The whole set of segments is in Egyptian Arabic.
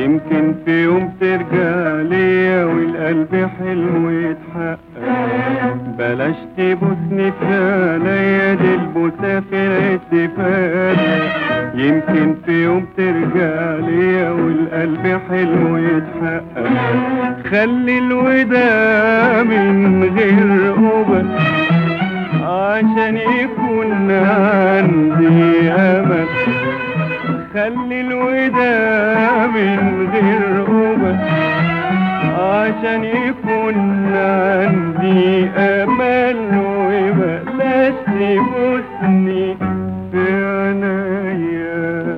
يمكن في يوم ترجع ليا والقلب حلمه يتحقق بلاش تبوسني في عينيا دي البوسة في الاتفاق يمكن في يوم ترجع ليا والقلب حلمه يتحقق خلي الوداع من غير قبل عشان يكون عندي امل خلي الوداع من غير قبل عشان يكون عندي امل وبلاش تبوسني في عينيا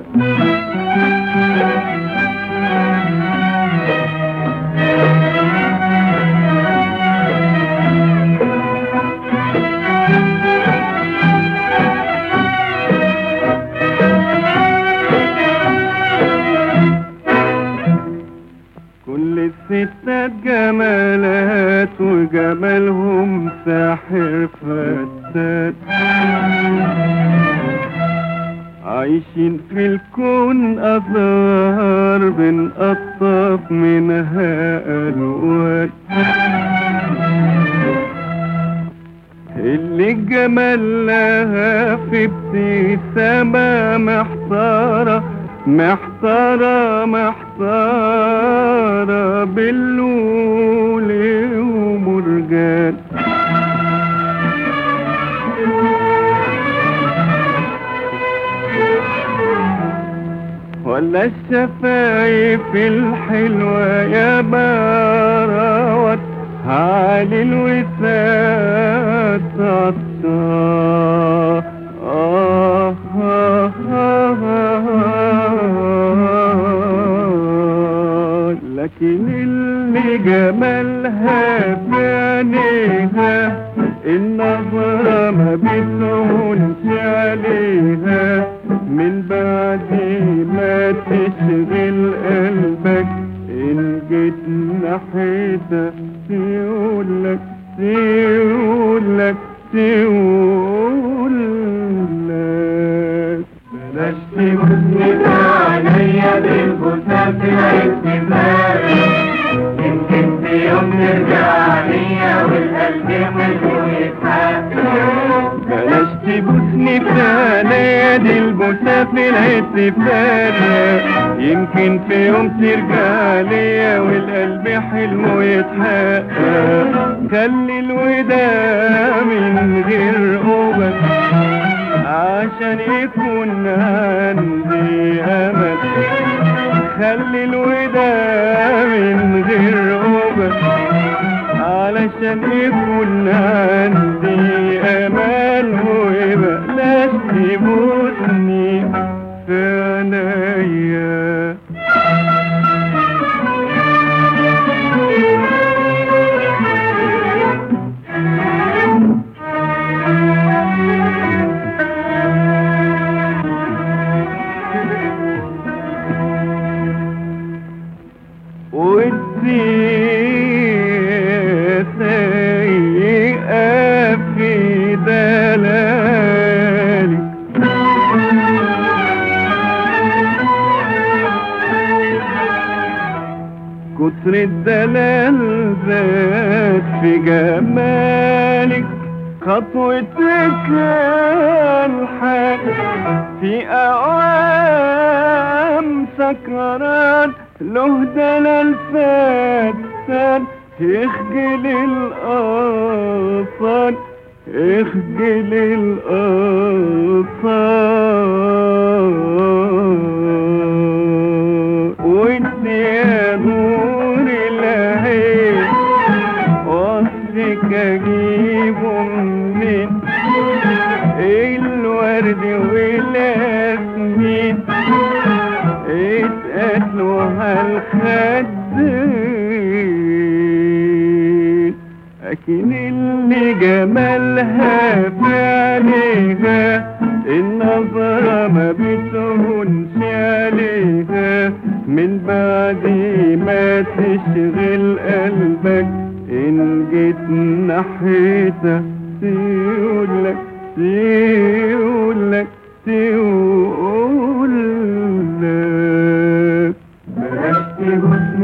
كل الستات جمالات وجمالهم ساحر فتات عايشين في الكون أزهار بنقطف منها ألوان اللي الجمال لها في ابتسامة محتارة محتارة محتارة باللول ومرجان ولا الشفايف الحلوة يا باروت علي الوساد عطار آه آه آه آه لكن اللي جمالها في عينيها النظرة ما بتهونش عليها من بعد ما تشغل قلبك إن جيت ناحيتها تقولك تقولك تقولك بلاش تبوسني في عينيا بالبوسة في الاتفاق يمكن في يوم ترجع ليا والقلب حلو يتحقق بلاش تبوسني في عينيا دي البوسة في الاتفاق يمكن في يوم ترجع ليا والقلب حلمه يتحقق خلي الوداع من غير قبل عشان يكون عندي امل خلي الوداع من غير قبل علشان يكون عندي امل وبلاش تبوسني في عينيا ودي سيئة في دلالك كتر الدلال زاد في جمالك خطوتك الحق في أوام سكران له دلال فتان اخجل الأطفال اخجل الأطفال وانت يا نور العين وصفك اجيبه منين الورد والياسمين اتقتلوا هالخدين لكن اللي جمالها في عينيها النظرة ما بتهونش عليها من بعد ما تشغل قلبك إن جيت ناحيتها تقولك تقولك تقولك بلاش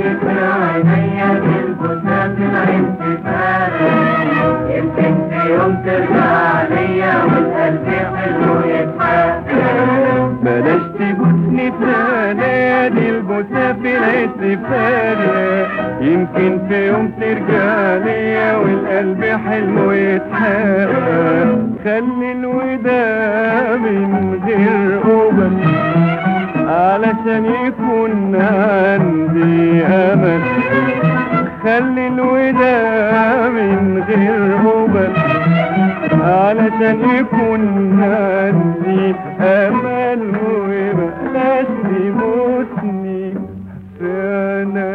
بوسني في عينيا بالبوسة في العين تفارق يمكن في يوم ترجع ليا والقلب حلو يتحقق بلاش تبوسني تاني دي البوسة في الاحتفال يمكن في يوم ترجع ليا والقلب حلمه يتحقق خلي الوداع من غير قبل علشان يكون عندي امل خلي الوداع من غير قبل علشان يكون عندي امل وبلاش تبوسني في عينيا